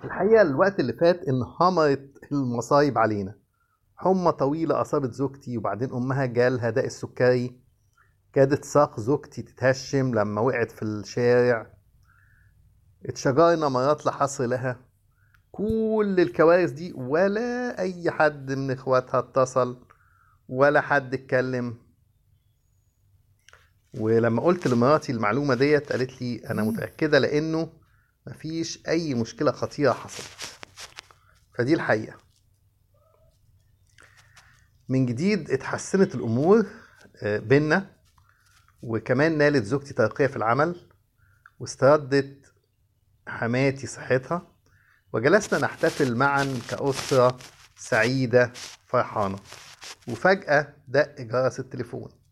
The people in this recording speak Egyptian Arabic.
الحقيقة الوقت اللي فات انهمرت المصايب علينا حمى طويلة أصابت زوجتي وبعدين أمها جالها داء السكري كادت ساق زوجتي تتهشم لما وقعت في الشارع اتشجرنا مرات لا حصر لها كل الكوارث دي ولا أي حد من إخواتها اتصل ولا حد اتكلم ولما قلت لمراتي المعلومة ديت قالت لي أنا متأكدة لأنه مفيش أي مشكلة خطيرة حصلت فدي الحقيقة من جديد اتحسنت الأمور آه، بينا وكمان نالت زوجتي ترقية في العمل واستردت حماتي صحتها وجلسنا نحتفل معا كأسرة سعيدة فرحانة وفجأة دق جرس التليفون